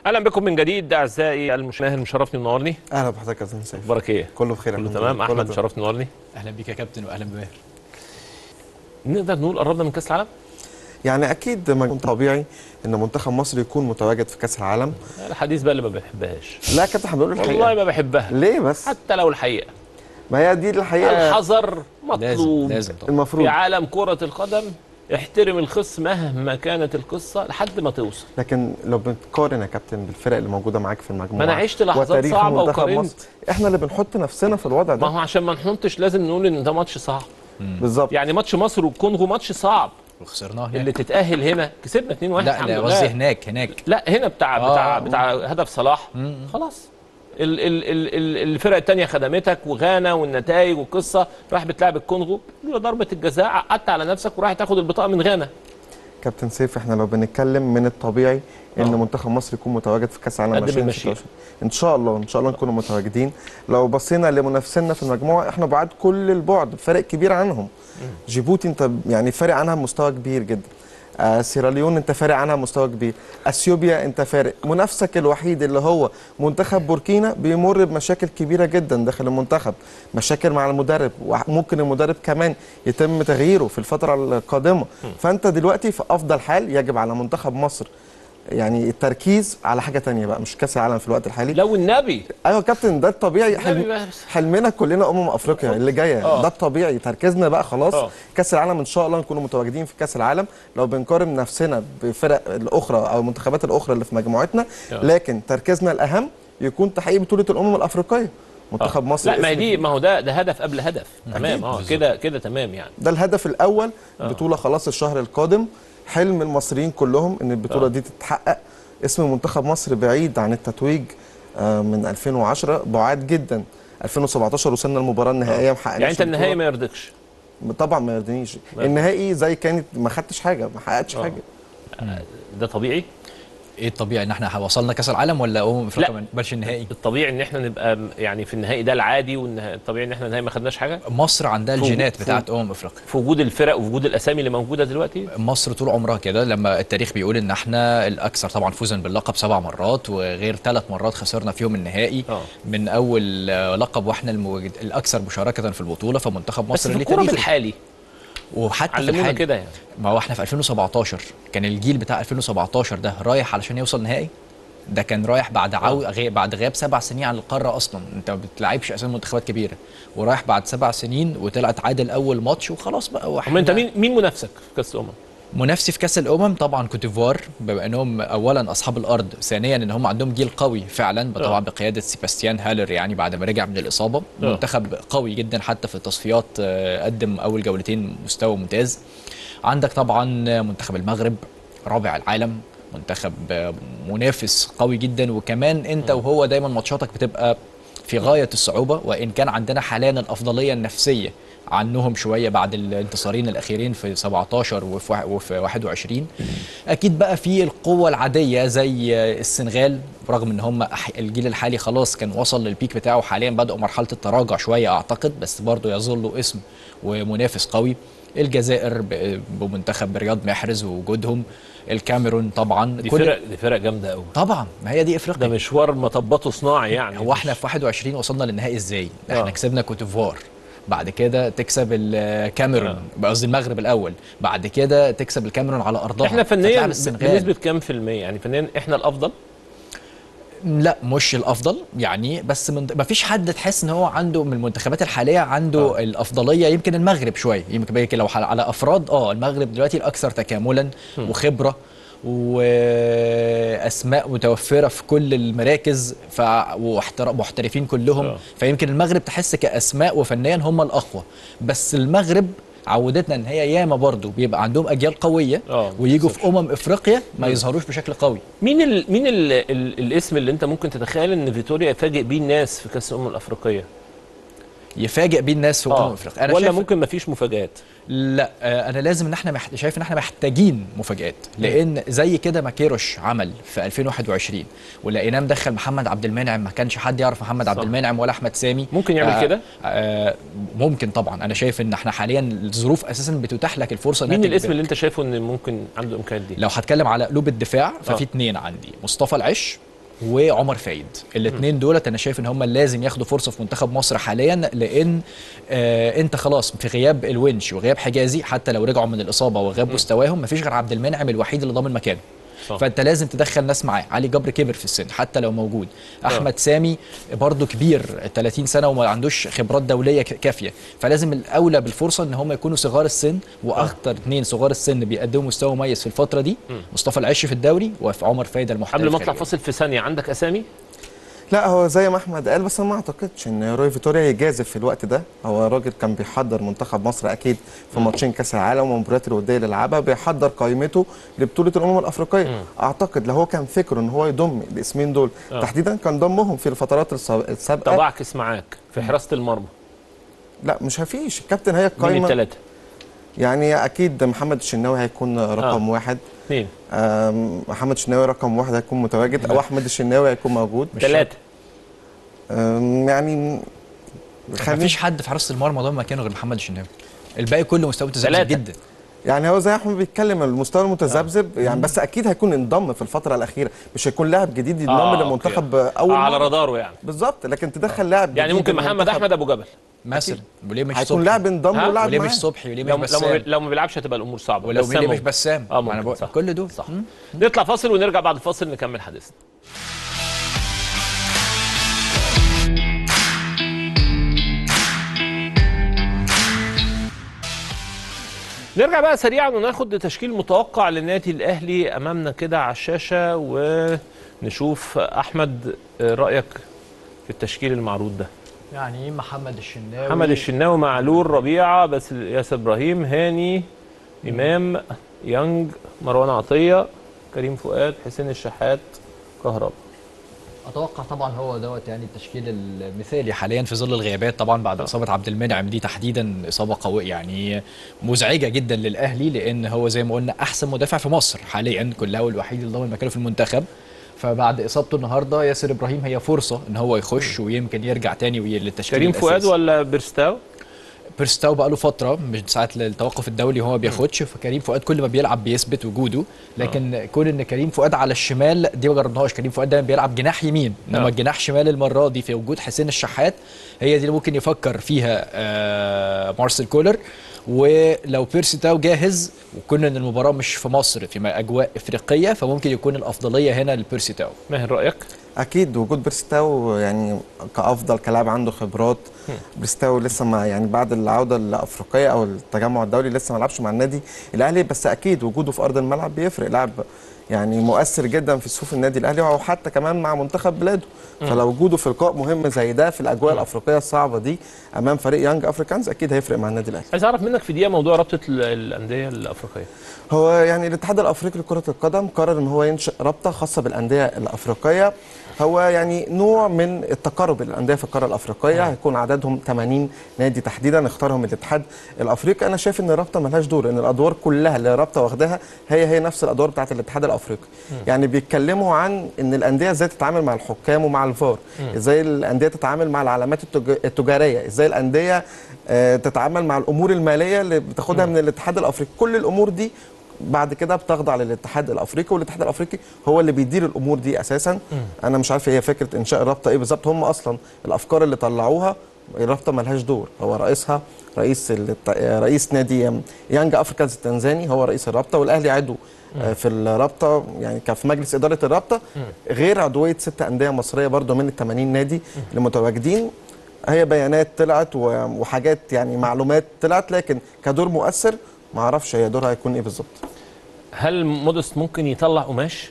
اهلا بكم من جديد اعزائي المشاهد مشرفني منورني اهلا بحضرتك يا استاذ سيف اخبارك ايه كله بخير كله الحمد تمام لله. احمد كله تمام. مشرفني منورني اهلا بيك يا كابتن واهلا بماهر نقدر نقول قربنا من كاس العالم يعني اكيد ما يكون طبيعي ان منتخب مصر يكون متواجد في كاس العالم الحديث بقى اللي ما بحبهاش لا يا كابتن احنا بنقول والله الحقيقه ما بحبها ليه بس حتى لو الحقيقه ما هي دي الحقيقه الحذر لازم مطلوب لازم طبعا المفروض في عالم كرة القدم احترم الخصم مهما كانت القصة لحد ما توصل لكن لو بنقارن يا كابتن بالفرق اللي موجوده معاك في المجموعه ما أنا عشت لحظات وتاريخ صعبة منتخب وقارنت. مصر احنا اللي بنحط نفسنا في الوضع ما ده هو عشان ما نحطش لازم نقول ان ده ماتش صعب بالظبط يعني ماتش مصر والكونغو ماتش صعب وخسرناه هناك اللي تتأهل هنا كسبنا 2-1 لا الحمد لا لله. قصدي هناك هناك لا هنا بتاع آه، بتاع آه. بتاع هدف صلاح خلاص ال ال ال ال الفرق الثانيه خدمتك وغانا والنتائج والقصه راح بتلعب الكونغو لولا ضربه الجزاء عقدت على نفسك وراح تاخد البطاقه من غانا كابتن سيف احنا لو بنتكلم من الطبيعي ان آه. منتخب مصر يكون متواجد في كاس العالم قد 2026 بالمشيئة. ان شاء الله ان شاء الله نكون متواجدين لو بصينا لمنافسينا في المجموعه احنا بعاد كل البعد فرق كبير عنهم جيبوتي انت يعني فارق عنها بمستوى كبير جدا آه سيراليون انت فارق عنها بمستوى كبير اثيوبيا انت فارق منافسك الوحيد اللي هو منتخب بوركينا بيمر بمشاكل كبيره جدا داخل المنتخب مشاكل مع المدرب وممكن المدرب كمان يتم تغييره في الفتره القادمه فانت دلوقتي في افضل حال يجب على منتخب مصر يعني التركيز على حاجه تانية بقى مش كاس العالم في الوقت الحالي لو النبي ايوه يا كابتن ده الطبيعي النبي حلم بس حلمنا كلنا امم افريقيا اللي جايه آه. ده الطبيعي تركيزنا بقى خلاص آه. كاس العالم ان شاء الله نكون متواجدين في كاس العالم لو بنقارن نفسنا بفرق الاخرى او المنتخبات الاخرى اللي في مجموعتنا آه. لكن تركيزنا الاهم يكون تحقيق بطوله الامم الافريقيه منتخب مصر لا ما هي اسم دي ما هو ده ده هدف قبل هدف تمام اه بالظبط. كده كده تمام يعني ده الهدف الاول آه. بطوله خلاص الشهر القادم حلم المصريين كلهم ان البطوله آه. دي تتحقق اسم منتخب مصر بعيد عن التتويج آه، من 2010 بعاد جدا 2017 وصلنا المباراه النهائيه ما حققناش يعني انت البطولة. النهائي ما يرضيكش طبعا ما يرضينيش ما النهائي زي كانت ما خدتش حاجه ما حققتش آه. حاجه ده طبيعي ايه الطبيعي ان احنا وصلنا كاس العالم ولا امم افريقيا لا. ما نقبلش النهائي الطبيعي ان احنا نبقى م- يعني في النهائي ده العادي والطبيعي ان احنا النهائي ما خدناش حاجه مصر عندها فوق- الجينات فوق. بتاعت امم افريقيا في وجود الفرق وفي وجود الاسامي اللي موجوده دلوقتي مصر طول عمرها كده لما التاريخ بيقول ان احنا الاكثر طبعا فوزا باللقب سبع مرات وغير ثلاث مرات خسرنا فيهم النهائي آه. من اول آه، لقب واحنا الموجد الاكثر مشاركه في البطوله فمنتخب بس مصر في ليه الكوره تاريخ بالحالي وحتى في علمونا الحال كده يعني ما هو احنا في 2017 كان الجيل بتاع 2017 ده رايح علشان يوصل نهائي ده كان رايح بعد عو... غي... بعد غياب سبع سنين عن القاره اصلا انت ما بتلعبش اساسا منتخبات كبيره ورايح بعد سبع سنين وطلع تعادل اول ماتش وخلاص بقى هم واحنا انت مين مين منافسك في كاس الامم؟ منافسي في كاس الامم طبعا كوتيفوار بما انهم اولا اصحاب الارض ثانيا ان هم عندهم جيل قوي فعلا طبعا آه. بقياده سيباستيان هالر يعني بعد ما رجع من الاصابه آه. منتخب قوي جدا حتى في التصفيات آه، قدم اول جولتين مستوى ممتاز عندك طبعا منتخب المغرب رابع العالم منتخب آه، منافس قوي جدا وكمان انت وهو دايما ماتشاتك بتبقى في غايه الصعوبه وان كان عندنا حاليا الافضليه النفسيه عنهم شويه بعد الانتصارين الاخيرين في 17 وفي واحد- وفي 21 اكيد بقى في القوه العاديه زي السنغال رغم ان هم أح- الجيل الحالي خلاص كان وصل للبيك بتاعه حاليا بدأوا مرحله التراجع شويه اعتقد بس برضه يظلوا اسم ومنافس قوي الجزائر ب- بمنتخب رياض محرز ووجودهم الكاميرون طبعا دي فرق دي فرق جامده قوي طبعا ما هي دي ده افريقيا مشوار مطباته صناعي يعني هو احنا في 21 وصلنا للنهائي ازاي؟ احنا آه. كسبنا كوتيفوار بعد كده تكسب الكاميرون قصدي المغرب الاول بعد كده تكسب الكاميرون على ارضها احنا فنيا فتلعب السنغال. بنسبه كام في الميه يعني فنيا احنا الافضل لا مش الافضل يعني بس من ما فيش حد تحس ان هو عنده من المنتخبات الحاليه عنده آه. آه. الافضليه يمكن المغرب شويه يمكن يمكن لو على افراد اه المغرب دلوقتي الاكثر تكاملا وخبره واسماء متوفره في كل المراكز ف واحتر- محترفين كلهم آه. فيمكن المغرب تحس كاسماء وفنيا هم الاقوى بس المغرب عودتنا ان هي ياما برضو بيبقى عندهم اجيال قويه آه، ويجوا صح. في امم افريقيا ما يظهروش بشكل قوي مين ال مين ال ال الاسم اللي انت ممكن تتخيل ان فيتوريا يفاجئ بيه الناس في كاس الامم الافريقيه يفاجئ بيه الناس في امم افريقيا ولا شايف- ممكن مفيش مفاجآت لا آه، انا لازم ان احنا محت... شايف ان احنا محتاجين مفاجات لان زي كده ما كيروش عمل في 2021 ولقيناه مدخل محمد عبد المنعم ما كانش حد يعرف محمد عبد صح. المنعم ولا احمد سامي ممكن يعمل كده؟ آه ممكن طبعا انا شايف ان احنا حاليا الظروف اساسا بتتاح لك الفرصه إنها مين تجبر. الاسم اللي انت شايفه ان ممكن عنده امكانيات دي لو هتكلم على قلوب الدفاع ففي آه. اتنين عندي مصطفى العش وعمر فايد الاثنين دولت انا شايف ان هم لازم ياخدوا فرصه في منتخب مصر حاليا لان آه انت خلاص في غياب الونش وغياب حجازي حتى لو رجعوا من الاصابه وغاب مستواهم مفيش غير عبد المنعم الوحيد اللي ضامن مكانه صح. فانت لازم تدخل ناس معاه علي جبر كبر في السن حتى لو موجود احمد سامي برضه كبير 30 سنه وما عندوش خبرات دوليه ك- كافيه فلازم الاولى بالفرصه ان هم يكونوا صغار السن واخطر اثنين صغار السن بيقدموا مستوى مميز في الفتره دي مصطفى العش في الدوري وفي عمر فايده المحترف قبل ما اطلع كمان. فاصل في ثانيه عندك اسامي لا هو زي ما احمد قال بس انا ما اعتقدش ان روي فيتوريا يجازف في الوقت ده هو راجل كان بيحضر منتخب مصر اكيد في ماتشين كاس العالم والمباريات الوديه اللي لعبها بيحضر قائمته لبطوله الامم الافريقيه اعتقد لو هو كان فكره ان هو يضم الاسمين دول آه. تحديدا كان ضمهم في الفترات الساب- السابقه طب اعكس معاك في حراسه المرمى لا مش هفيش الكابتن هي مين القائمه الثلاثه يعني اكيد محمد الشناوي هيكون رقم واحد اثنين آم، محمد الشناوي رقم واحد هيكون متواجد او احمد الشناوي هيكون موجود ثلاثه آم، يعني خلينا مفيش حد في حراسه المرمى ضامن مكانه غير محمد الشناوي الباقي كله مستوى متذبذب ثلاثة. جدا يعني هو زي ما احمد بيتكلم المستوى المتذبذب يعني بس اكيد هيكون انضم في الفتره الاخيره مش هيكون لاعب جديد ينضم آه، للمنتخب أوكي. اول آه على مرة. راداره يعني بالظبط لكن تدخل لاعب يعني جديد ممكن محمد المنتخب. احمد ابو جبل مثلا وليه مش هيكون صبحي لاعب انضم ها؟ ولاعب وليه معاه مش صبحي وليه لو مش لو ما بسام لو ما بيلعبش هتبقى الامور صعبه ولو بسام ليه مش ممكن. بسام اه ما أنا ممكن بقول- صح كل دول صح مم. نطلع فاصل ونرجع بعد الفاصل نكمل حديثنا نرجع بقى سريعا وناخد تشكيل متوقع للنادي الاهلي امامنا كده على الشاشه ونشوف احمد آه، رايك في التشكيل المعروض ده يعني محمد الشناوي محمد الشناوي معلول ربيعه بس ياسر ابراهيم هاني امام يانج مروان عطيه كريم فؤاد حسين الشحات كهربا اتوقع طبعا هو دوت يعني التشكيل المثالي حاليا في ظل الغيابات طبعا بعد اصابه عبد المنعم دي تحديدا اصابه قويه يعني مزعجه جدا للاهلي لان هو زي ما قلنا احسن مدافع في مصر حاليا كلها والوحيد اللي ضامن مكانه في المنتخب فبعد اصابته النهارده ياسر ابراهيم هي فرصه ان هو يخش ويمكن يرجع تاني وي- للتشكيل كريم فؤاد الأساسي. ولا بيرستاو بيرستاو بقى له فتره من ساعه التوقف الدولي وهو ما بياخدش فكريم فؤاد كل ما بيلعب بيثبت وجوده لكن كون ان كريم فؤاد على الشمال دي ما جربناهاش كريم فؤاد دايما بيلعب جناح يمين آه. انما الجناح شمال المره دي في وجود حسين الشحات هي دي اللي ممكن يفكر فيها آه مارسيل كولر ولو بيرسي تاو جاهز وكون ان المباراه مش في مصر في اجواء افريقيه فممكن يكون الافضليه هنا لبيرسي تاو ماهر رايك اكيد وجود بيرستاو يعني كافضل كلاعب عنده خبرات بيرستاو لسه ما يعني بعد العوده الافريقيه او التجمع الدولي لسه ما لعبش مع النادي الاهلي بس اكيد وجوده في ارض الملعب بيفرق لاعب يعني مؤثر جدا في صفوف النادي الاهلي وحتى كمان مع منتخب بلاده فلو وجوده في لقاء مهم زي ده في الاجواء الافريقيه الصعبه دي امام فريق يانج افريكانز اكيد هيفرق مع النادي الاهلي عايز اعرف منك في دقيقه موضوع رابطه ال- الانديه الافريقيه هو يعني الاتحاد الافريقي لكره القدم قرر ان هو ينشئ رابطه خاصه بالانديه الافريقيه هو يعني نوع من التقارب الانديه في القاره الافريقيه هيكون عددهم 80 نادي تحديدا اختارهم الاتحاد الافريقي انا شايف ان الرابطه ملهاش دور ان الادوار كلها اللي الرابطه واخداها هي هي نفس الادوار بتاعه الاتحاد الافريقي يعني بيتكلموا عن ان الانديه ازاي تتعامل مع الحكام ومع الفار ازاي الانديه تتعامل مع العلامات التج- التجاريه ازاي الانديه آه، تتعامل مع الامور الماليه اللي بتاخدها من الاتحاد الافريقي كل الامور دي بعد كده بتخضع للاتحاد الافريقي والاتحاد الافريقي هو اللي بيدير الامور دي اساسا انا مش عارف هي فكره انشاء الرابطه ايه بالظبط هم اصلا الافكار اللي طلعوها الرابطه ملهاش دور هو رئيسها رئيس الت- رئيس نادي يانج افريكانز التنزاني هو رئيس الرابطه والاهلي عضو آه، في الرابطه يعني كان في مجلس اداره الرابطه غير عضويه ست انديه مصريه برضو من ال 80 نادي اللي متواجدين هي بيانات طلعت و- وحاجات يعني معلومات طلعت لكن كدور مؤثر ما اعرفش هي دورها هيكون ايه بالظبط هل مودست ممكن يطلع قماش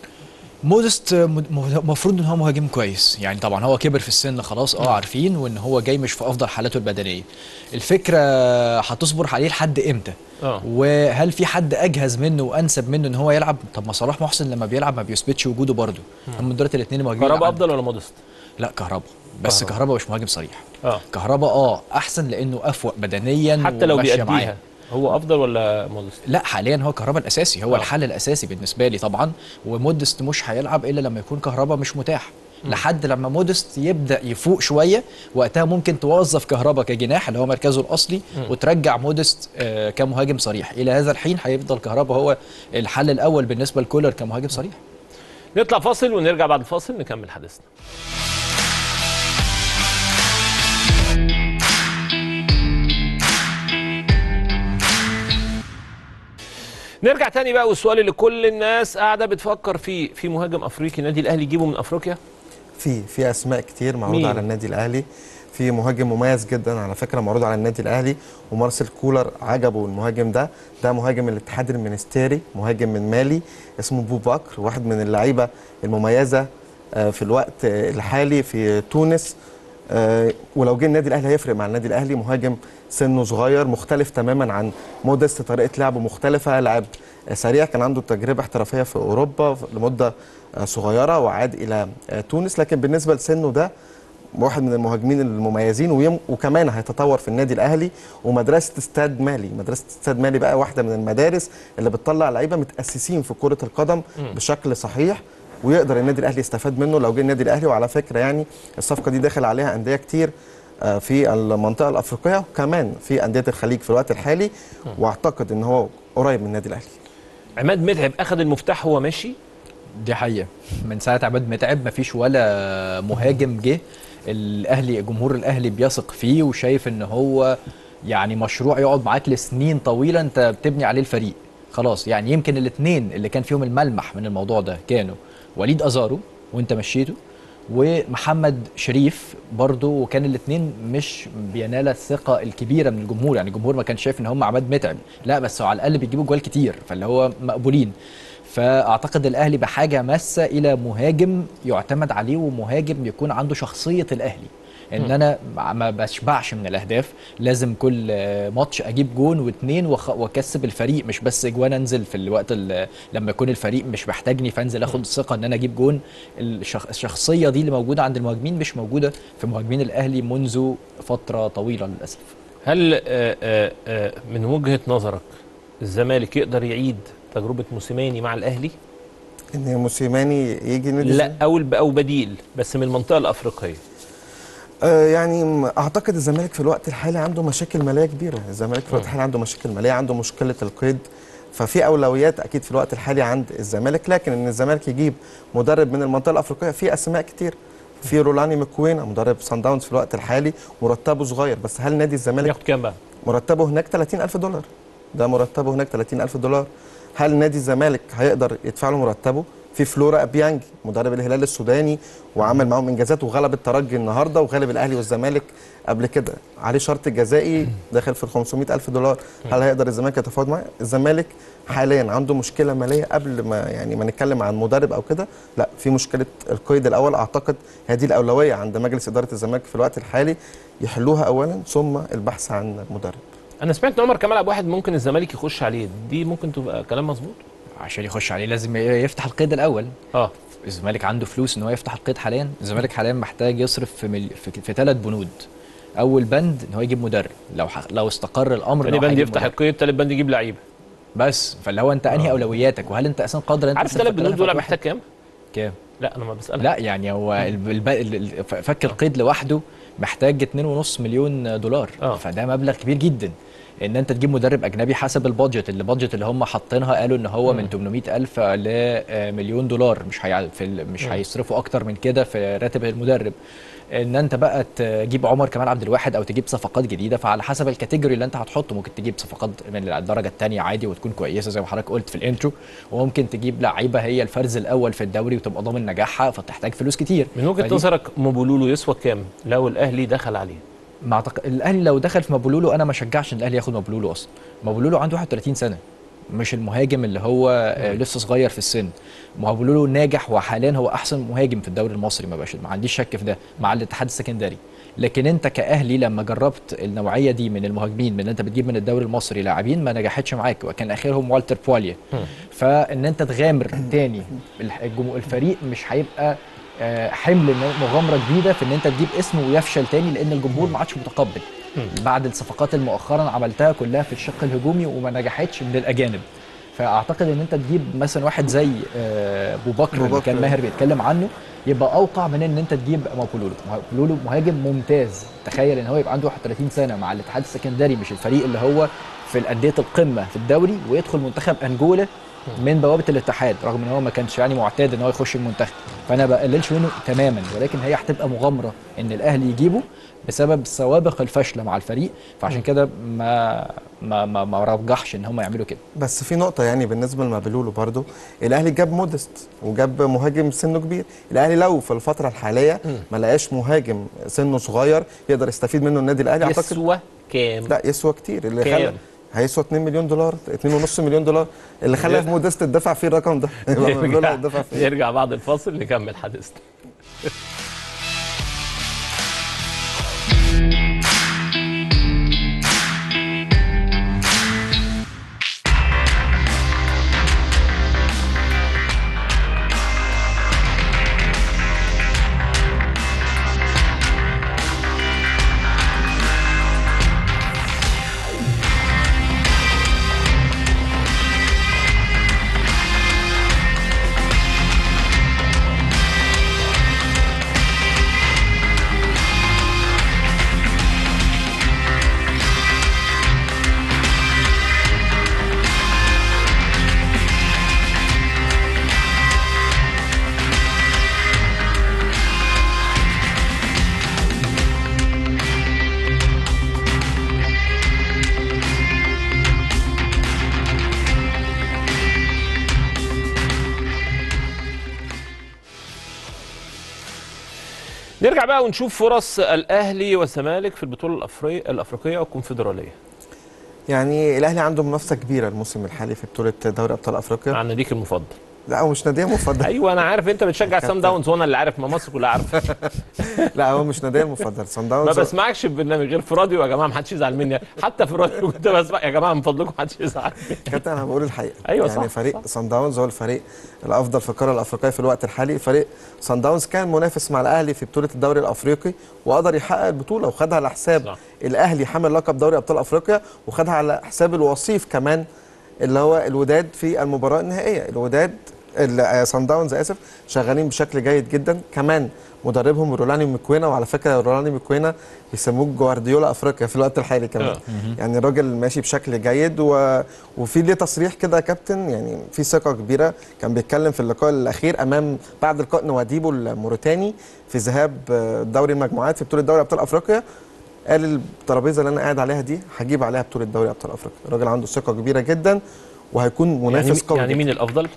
مودست المفروض ان هو مهاجم كويس يعني طبعا هو كبر في السن خلاص اه عارفين وان هو جاي مش في افضل حالاته البدنيه الفكره هتصبر عليه لحد امتى اه وهل في حد اجهز منه وانسب منه ان هو يلعب طب ما صلاح محسن لما بيلعب ما بيثبتش وجوده برده هم دلوقتي الاثنين مهاجمين كهربا اللي افضل ولا مودست لا كهربا بس كهربا. كهربا مش مهاجم صريح اه كهربا اه احسن لانه افوق بدنيا حتى لو وماشية بيأديها معاه. هو افضل ولا مودست لا حاليا هو كهربا الاساسي هو آه. آه. الحل الاساسي بالنسبه لي طبعا ومودست مش هيلعب الا لما يكون كهربا مش متاح لحد لما مودست يبدا يفوق شويه وقتها ممكن توظف كهربا كجناح اللي هو مركزه الاصلي وترجع مودست آه كمهاجم صريح الى هذا الحين هيفضل كهربا هو الحل الاول بالنسبه لكولر كمهاجم صريح نطلع فاصل ونرجع بعد الفاصل نكمل حديثنا نرجع تاني بقى والسؤال اللي كل الناس قاعده بتفكر فيه في مهاجم افريقي النادي الاهلي يجيبه من افريقيا في في اسماء كتير معروضه مين؟ على النادي الاهلي في مهاجم مميز جدا على فكره معروض على النادي الاهلي ومارسيل كولر عجبه المهاجم ده ده مهاجم الاتحاد المنستيري مهاجم من مالي اسمه بو بكر واحد من اللعيبه المميزه آه، في الوقت آه، الحالي في تونس آه، ولو جه النادي الاهلي هيفرق مع النادي الاهلي مهاجم سنه صغير مختلف تماما عن مودست طريقه لعبه مختلفه لاعب آه، سريع كان عنده تجربه احترافيه في اوروبا لمده آه، صغيره وعاد الى آه، تونس لكن بالنسبه لسنه ده واحد من المهاجمين المميزين ويم وكمان هيتطور في النادي الاهلي ومدرسه استاد مالي مدرسه استاد مالي بقى واحده من المدارس اللي بتطلع لعيبه متاسسين في كره القدم بشكل صحيح ويقدر النادي الاهلي يستفاد منه لو جه النادي الاهلي وعلى فكره يعني الصفقه دي داخل عليها انديه كتير آه، في المنطقه الافريقيه وكمان في انديه الخليج في الوقت الحالي واعتقد ان هو قريب من النادي الاهلي عماد متعب اخذ المفتاح وهو ماشي دي حقيقة من ساعة عماد متعب مفيش ولا مهاجم جه الأهلي جمهور الأهلي بيثق فيه وشايف إن هو يعني مشروع يقعد معاك لسنين طويلة أنت بتبني عليه الفريق خلاص يعني يمكن الاثنين اللي كان فيهم الملمح من الموضوع ده كانوا وليد أزارو وأنت مشيته ومحمد شريف برضه وكان الاثنين مش بينال الثقه الكبيره من الجمهور يعني الجمهور ما كانش شايف ان هم عماد متعب لا بس على الاقل بيجيبوا جوال كتير فاللي هو مقبولين فاعتقد الاهلي بحاجه ماسه الى مهاجم يعتمد عليه ومهاجم يكون عنده شخصيه الاهلي ان انا ما بشبعش من الاهداف لازم كل آه، ماتش اجيب جون واتنين وأخ- واكسب الفريق مش بس اجوان انزل في الوقت ال- لما يكون الفريق مش محتاجني فانزل اخد الثقه ان انا اجيب جون الشخ- الشخصيه دي اللي موجوده عند المهاجمين مش موجوده في مهاجمين الاهلي منذ فتره طويله للاسف هل آه، آه، آه، من وجهه نظرك الزمالك يقدر يعيد تجربه موسيماني مع الاهلي ان موسيماني يجي نادي لا او الب- او بديل بس من المنطقه الافريقيه آه، يعني م- اعتقد الزمالك في الوقت الحالي عنده مشاكل ماليه كبيره الزمالك في الوقت الحالي عنده مشاكل ماليه عنده مشكله القيد ففي اولويات اكيد في الوقت الحالي عند الزمالك لكن ان الزمالك يجيب مدرب من المنطقه الافريقيه في اسماء كتير في رولاني مكوين مدرب سان داونز في الوقت الحالي مرتبه صغير بس هل نادي الزمالك ياخد كام بقى مرتبه هناك 30000 دولار ده مرتبه هناك 30000 دولار هل نادي الزمالك هيقدر يدفع له مرتبه في فلورا ابيانج مدرب الهلال السوداني وعمل معاهم انجازات وغلب الترجي النهارده وغلب الاهلي والزمالك قبل كده عليه شرط جزائي داخل في ال 500000 دولار هل هيقدر الزمالك يتفاوض معاه الزمالك حاليا عنده مشكله ماليه قبل ما يعني ما نتكلم عن مدرب او كده لا في مشكله القيد الاول اعتقد هي دي الاولويه عند مجلس اداره الزمالك في الوقت الحالي يحلوها اولا ثم البحث عن مدرب انا سمعت ان عمر كمال ابو واحد ممكن الزمالك يخش عليه دي ممكن تبقى كلام مظبوط عشان يخش عليه لازم يفتح القيد الاول اه الزمالك عنده فلوس ان هو يفتح القيد حاليا الزمالك حاليا محتاج يصرف في مل... في, في ثلاث بنود اول بند ان هو يجيب مدرب لو ح... لو استقر الامر إن تاني هو بند هيجيب يفتح مدرب. القيد تالت بند يجيب لعيبه بس فاللي هو انت انهي اولوياتك وهل انت اصلا قادر انت عارف تصرف ثلاث بنود الثلاثة دول في محتاج كام؟ كام لا انا ما بسالك لا يعني هو الب- الب... ال- ال- ف- فك القيد لوحده محتاج 2.5 مليون دولار آه. فده مبلغ كبير جدا ان انت تجيب مدرب اجنبي حسب البادجت اللي البادجت اللي هم حاطينها قالوا ان هو من 800 الف لمليون دولار مش هي... في ال... مش هيصرفوا اكتر من كده في راتب المدرب ان انت بقى تجيب عمر كمال عبد الواحد او تجيب صفقات جديده فعلى حسب الكاتيجوري اللي انت هتحطه ممكن تجيب صفقات من الدرجه الثانيه عادي وتكون كويسه زي ما حضرتك قلت في الانترو وممكن تجيب لعيبه هي الفرز الاول في الدوري وتبقى ضامن نجاحها فتحتاج فلوس كتير من وجهه فدي- نظرك موبولولو يسوى كام لو الاهلي دخل عليه؟ ما أعتقد الاهلي لو دخل في مابولولو انا ما شجعش ان الاهلي ياخد مابولولو اصلا مابولولو عنده 31 سنه مش المهاجم اللي هو آه، لسه صغير في السن مابولولو ناجح وحاليا هو احسن مهاجم في الدوري المصري ما بقاش ما عنديش شك في ده مع الاتحاد السكندري لكن انت كاهلي لما جربت النوعيه دي من المهاجمين من اللي انت بتجيب من الدوري المصري لاعبين ما نجحتش معاك وكان اخرهم والتر بواليا فان انت تغامر تاني الح- الجمهور- الفريق مش هيبقى آه، حمل إن- مغامره جديده في ان انت تجيب اسم ويفشل تاني لان الجمهور ما عادش متقبل بعد الصفقات اللي مؤخرا عملتها كلها في الشق الهجومي وما نجحتش من الاجانب فاعتقد ان انت تجيب مثلا واحد زي آه، ابو بكر أبو اللي بكر. كان ماهر بيتكلم عنه يبقى اوقع من ان انت تجيب مابولولو مابولولو مهاجم ممتاز تخيل ان هو يبقى عنده 31 سنه مع الاتحاد السكندري مش الفريق اللي هو في الانديه القمه في الدوري ويدخل منتخب انجولا من بوابه الاتحاد رغم ان هو ما كانش يعني معتاد ان هو يخش المنتخب فانا بقللش منه تماما ولكن هي هتبقى مغامره ان الاهلي يجيبه بسبب سوابق الفشل مع الفريق فعشان كده ما ما ما, ما رجحش ان هم يعملوا كده بس في نقطة يعني بالنسبة لمابيلولو برضو الأهلي جاب مودست وجاب مهاجم سنه كبير الأهلي لو في الفترة الحالية ما لقاش مهاجم سنه صغير يقدر يستفيد منه النادي الأهلي أعتقد يسوى كام لا يسوى كتير اللي كام؟ خلى هيسوى 2 مليون دولار 2.5 مليون دولار اللي خلى في مودست الدفع فيه الرقم ده يبقى مابيلولو نرجع, هيدفع فيه نرجع بعد الفاصل نكمل حديثنا نرجع بقى ونشوف فرص الاهلي والزمالك في البطوله الافريقيه الافريقيه والكونفدراليه يعني الأهلي عنده منافسة كبيرة الموسم الحالي في بطولة دوري أبطال أفريقيا مع ناديك المفضل لا هو مش ناديه مفضل ايوه انا عارف انت بتشجع سام داونز وانا اللي عارف ما مصر كلها عارفه لا هو مش ناديه المفضل صن ما داونز بسمعكش في برنامج غير في راديو يا جماعه ما حدش يزعل مني حتى في الراديو كنت بسمع يا جماعه من فضلكم ما حدش يزعل مني كابتن انا بقول الحقيقه أيوة يعني صح، فريق صح. صن داونز هو الفريق الافضل في القاره الافريقيه في الوقت الحالي فريق صن داونز كان منافس مع الاهلي في بطوله الدوري الافريقي وقدر يحقق البطوله وخدها على حساب صح. الاهلي حامل لقب دوري ابطال افريقيا وخدها على حساب الوصيف كمان اللي هو الوداد في المباراه النهائيه الوداد ال- آه، صن داونز اسف شغالين بشكل جيد جدا كمان مدربهم رولاني ميكوينا وعلى فكره رولاني ميكوينا بيسموه جوارديولا افريقيا في الوقت الحالي كمان آه. يعني الراجل ماشي بشكل جيد و... وفي ليه تصريح كده يا كابتن يعني في ثقه كبيره كان بيتكلم في اللقاء الاخير امام بعد لقاء نواديبو الموريتاني في ذهاب آه، دوري المجموعات في بطوله دوري ابطال افريقيا قال الترابيزه اللي انا قاعد عليها دي هجيب عليها بطوله دوري ابطال افريقيا الراجل عنده ثقه كبيره جدا وهيكون منافس يعني, قوي يعني جداً. مين الافضل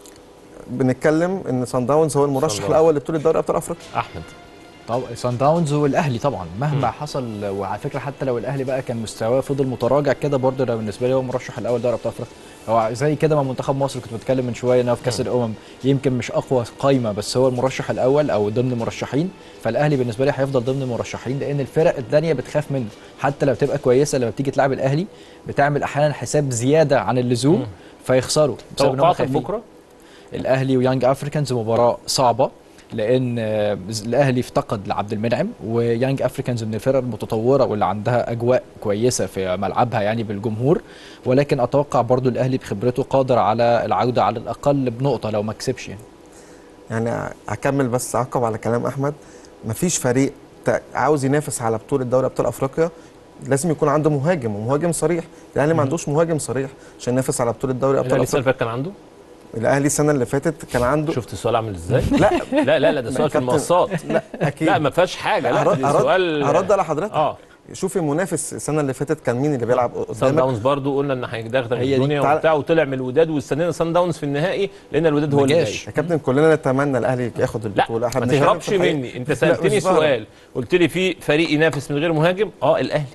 بنتكلم ان صن داونز هو المرشح داونز. الاول لبطوله دوري ابطال افريقيا احمد طبعا سان داونز والاهلي طبعا مهما مم. حصل وعلى فكره حتى لو الاهلي بقى كان مستواه فضل متراجع كده برضه ده بالنسبه لي هو المرشح الاول دوري ابطال افريقيا هو زي كده مع منتخب مصر كنت بتكلم من شويه ان هو في كاس الامم يمكن مش اقوى قايمه بس هو المرشح الاول او ضمن المرشحين فالاهلي بالنسبه لي هيفضل ضمن المرشحين لان الفرق الثانيه بتخاف منه حتى لو تبقى كويسه لما بتيجي تلعب الاهلي بتعمل احيانا حساب زياده عن اللزوم مم. فيخسروا بسبب إن هم توقعاتك خايفين. بكره الاهلي ويانج افريكانز مباراه صعبه لان آه، الاهلي افتقد لعبد المنعم ويانج افريكانز من الفرق المتطوره واللي عندها اجواء كويسه في ملعبها يعني بالجمهور ولكن اتوقع برضو الاهلي بخبرته قادر على العوده على الاقل بنقطه لو ما كسبش يعني. يعني هكمل بس اعقب على كلام احمد مفيش فريق تا- عاوز ينافس على بطوله دوري ابطال افريقيا لازم يكون عنده مهاجم ومهاجم صريح الاهلي ما عندوش مهاجم صريح عشان ينافس على بطوله دوري ابطال الاهلي السنه اللي افريقيا فاتت كان عنده الاهلي السنه اللي فاتت كان عنده شفت السؤال عامل ازاي لا لا لا لا ده سؤال في كابتن- المنصات لا اكيد لا ما فيهاش حاجه لا هرد, ده هرد, سؤال هرد على حضرتك اه شوفي المنافس السنه اللي فاتت كان مين اللي بيلعب سان قدامك داونز برضو قلنا ان هيدغدغ هي دي. الدنيا تعال- وبتاع وطلع من الوداد واستنينا سان داونز في النهائي لان الوداد هو ما اللي جاي جاش. يا كابتن كلنا نتمنى الاهلي ياخد لا البطوله ما بنتكلم تهربش في الحقيقة. مني انت لا، سالتني مش بهرب. سؤال قلت لي في فريق ينافس من غير مهاجم اه الاهلي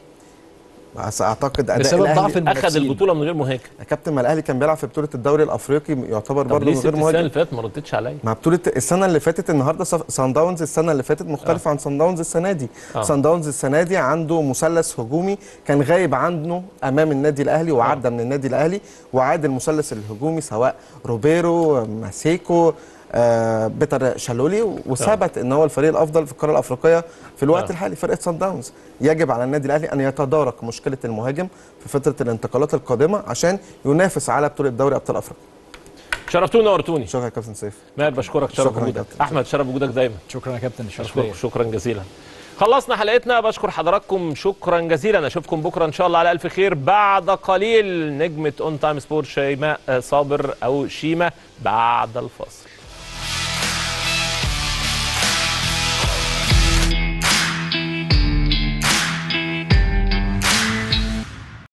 بس اعتقد اداء بسبب الاهلي ضعف اخذ المنافسين. البطوله من غير مهاجم يا كابتن ما الاهلي كان بيلعب في بطوله الدوري الافريقي يعتبر طب برضه ليه من سبت غير السنه مهاجم اللي فاتت ما ردتش عليا مع بطولة السنة اللي فاتت النهارده صف- سان داونز السنة اللي فاتت مختلفة عن سان داونز السنة دي، آه. سان داونز السنة دي عنده مثلث هجومي كان غايب عنه أمام النادي الأهلي وعدى من النادي الأهلي وعاد المثلث الهجومي سواء روبيرو ماسيكو آه بيتر شالولي وثبت ان هو الفريق الافضل في القاره الافريقيه في الوقت آه. الحالي فرقه سان داونز يجب على النادي الاهلي ان يتدارك مشكله المهاجم في فتره الانتقالات القادمه عشان ينافس على بطوله دوري ابطال افريقيا شرفتوني ونورتوني شكرا يا كابتن سيف ماهر بشكرك شرف شكراً وجودك كابتن. احمد شرف وجودك دايما شكرا يا كابتن الشرف أشكرك ليا. شكرا جزيلا خلصنا حلقتنا بشكر حضراتكم شكرا جزيلا اشوفكم بكره ان شاء الله على الف خير بعد قليل نجمه اون تايم سبورت شيماء صابر او شيماء بعد الفاصل